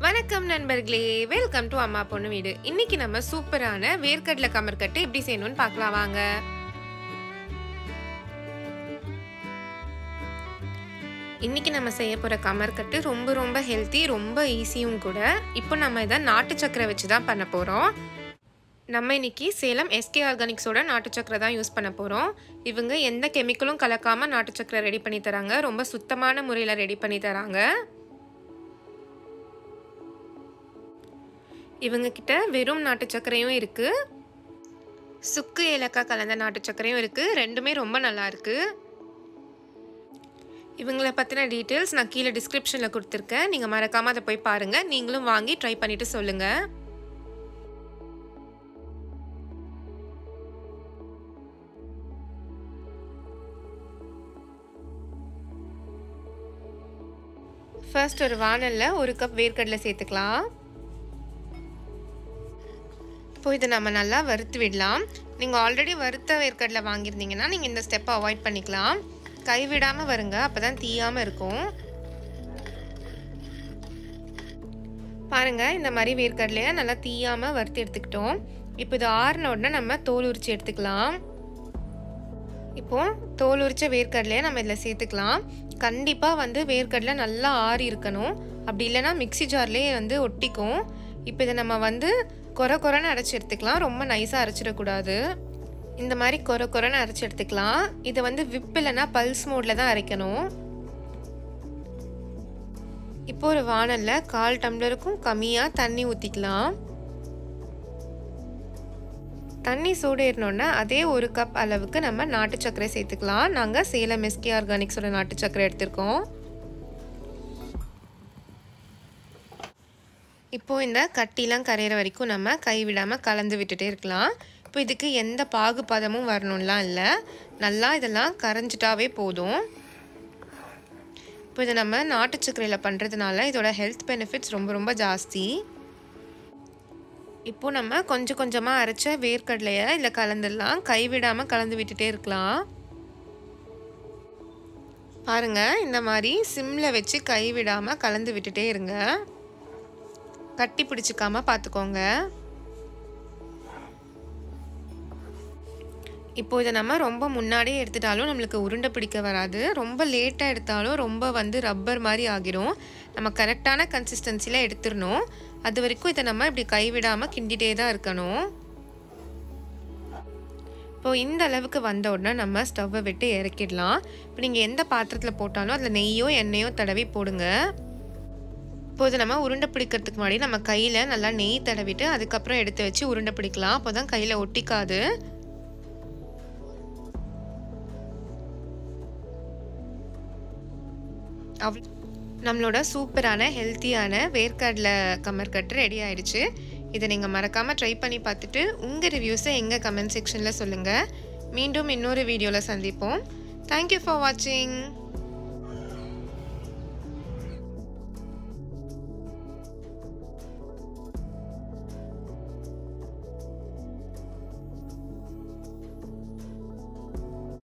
வணக்கம் நண்பர்களே welcome to அம்மா பொண்ணு வீடு இன்னைக்கு நம்ம சூப்பரான வேர்க்கடலை கமர்கட்டு எப்படி செய்யணும்னு பார்க்கலாம் வாங்க இன்னைக்கு நம்ம செய்ய போகிற கமர்கட்டு ரொம்ப ரொம்ப ஹெல்த்தி ரொம்ப ஈஸியும் கூட இப்போ நம்ம இதை நாட்டு சக்கரை வச்சு தான் பண்ண போகிறோம் நம்ம இன்னைக்கு சேலம் எஸ்கே ஆர்கானிக்ஸோட நாட்டு சக்கரை தான் யூஸ் பண்ண போகிறோம் இவங்க எந்த கெமிக்கலும் கலக்காமல் நாட்டு சக்கரை ரெடி பண்ணி தராங்க ரொம்ப சுத்தமான முறையில் ரெடி பண்ணி தராங்க இவங்க கிட்ட வெறும் நாட்டு சர்க்கரையும் இருக்கு சுக்கு ஏலக்காய் கலந்த நாட்டு சர்க்கரையும் இருக்கு ரெண்டுமே ரொம்ப நல்லா இருக்கு இவங்கள பற்றின டீட்டெயில்ஸ் நான் கீழே டிஸ்கிரிப்ஷனில் கொடுத்துருக்கேன் நீங்கள் மறக்காமல் அதை போய் பாருங்கள் நீங்களும் வாங்கி ட்ரை பண்ணிவிட்டு சொல்லுங்கள் ஃபர்ஸ்ட் ஒரு வானலில் ஒரு கப் வேர்க்கடலை சேர்த்துக்கலாம் இப்போ இதை நம்ம நல்லா வறுத்து விடலாம் நீங்கள் ஆல்ரெடி வறுத்த வேர்க்கடலை வாங்கியிருந்தீங்கன்னா நீங்கள் இந்த ஸ்டெப்பை அவாய்ட் பண்ணிக்கலாம் கைவிடாமல் வருங்க அப்போ தான் தீயாமல் இருக்கும் பாருங்கள் இந்த மாதிரி வேர்க்கடலையை நல்லா தீயாமல் வறுத்து எடுத்துக்கிட்டோம் இப்போ இது ஆறின உடனே நம்ம தோல் உரிச்சு எடுத்துக்கலாம் இப்போது தோல் உரிச்ச வேர்க்கடலையை நம்ம இதில் சேர்த்துக்கலாம் கண்டிப்பாக வந்து வேர்க்கடலை நல்லா ஆறி இருக்கணும் அப்படி இல்லைன்னா மிக்சி ஜார்லேயே வந்து ஒட்டிக்கும் இப்போ இதை நம்ம வந்து கொர கொரன்னு அரைச்சி எடுத்துக்கலாம் ரொம்ப நைஸாக அரைச்சிடக்கூடாது இந்த மாதிரி கொர கொரன்னு அரைச்சி எடுத்துக்கலாம் இதை வந்து விப் இல்லைன்னா பல்ஸ் மோடில் தான் அரைக்கணும் இப்போ ஒரு வானலில் கால் டம்ளருக்கும் கம்மியாக தண்ணி ஊற்றிக்கலாம் தண்ணி சூடு ஏறினோன்னா அதே ஒரு கப் அளவுக்கு நம்ம நாட்டு சர்க்கரை சேர்த்துக்கலாம் நாங்கள் சேலம் எஸ்கே ஆர்கானிக்ஸோட நாட்டு சர்க்கரை எடுத்திருக்கோம் இப்போது இந்த கட்டிலாம் கரையிற வரைக்கும் நம்ம கைவிடாமல் கலந்து விட்டுட்டே இருக்கலாம் இப்போ இதுக்கு எந்த பாகுபதமும் வரணும்லாம் இல்லை நல்லா இதெல்லாம் கரைஞ்சிட்டாவே போதும் இப்போ இதை நம்ம நாட்டு சர்க்கரையில் பண்ணுறதுனால இதோட ஹெல்த் பெனிஃபிட்ஸ் ரொம்ப ரொம்ப ஜாஸ்தி இப்போது நம்ம கொஞ்சம் கொஞ்சமாக அரைச்ச வேர்க்கடலையை இதில் கலந்துடலாம் கைவிடாமல் கலந்து விட்டுட்டே இருக்கலாம் பாருங்கள் இந்த மாதிரி சிம்மில் வச்சு கைவிடாமல் கலந்து விட்டுட்டே இருங்க கட்டி பிடிச்சிக்காம பார்த்துக்கோங்க இப்போ இதை நம்ம ரொம்ப முன்னாடியே எடுத்துட்டாலும் நம்மளுக்கு உருண்டை பிடிக்க வராது ரொம்ப லேட்டாக எடுத்தாலும் ரொம்ப வந்து ரப்பர் மாதிரி ஆகிரும் நம்ம கரெக்டான கன்சிஸ்டன்சியில் எடுத்துடணும் அது வரைக்கும் இதை நம்ம இப்படி கைவிடாமல் கிண்டிகிட்டே தான் இருக்கணும் இப்போது இந்த அளவுக்கு வந்த உடனே நம்ம ஸ்டவ்வை விட்டு இறக்கிடலாம் இப்போ நீங்கள் எந்த பாத்திரத்தில் போட்டாலும் அதில் நெய்யோ எண்ணெயோ தடவி போடுங்க இப்போது நம்ம உருண்டை பிடிக்கிறதுக்கு முன்னாடி நம்ம கையில் நல்லா நெய் தடவிட்டு அதுக்கப்புறம் எடுத்து வச்சு உருண்டை பிடிக்கலாம் அப்போ தான் கையில் ஒட்டிக்காது அவ் நம்மளோட சூப்பரான ஹெல்த்தியான வேர்க்கடலை கமர்கட்டு ரெடி ஆயிடுச்சு இதை நீங்கள் மறக்காமல் ட்ரை பண்ணி பார்த்துட்டு உங்கள் ரிவ்யூஸை எங்கள் கமெண்ட் செக்ஷனில் சொல்லுங்கள் மீண்டும் இன்னொரு வீடியோவில் சந்திப்போம் தேங்க்யூ ஃபார் வாட்சிங்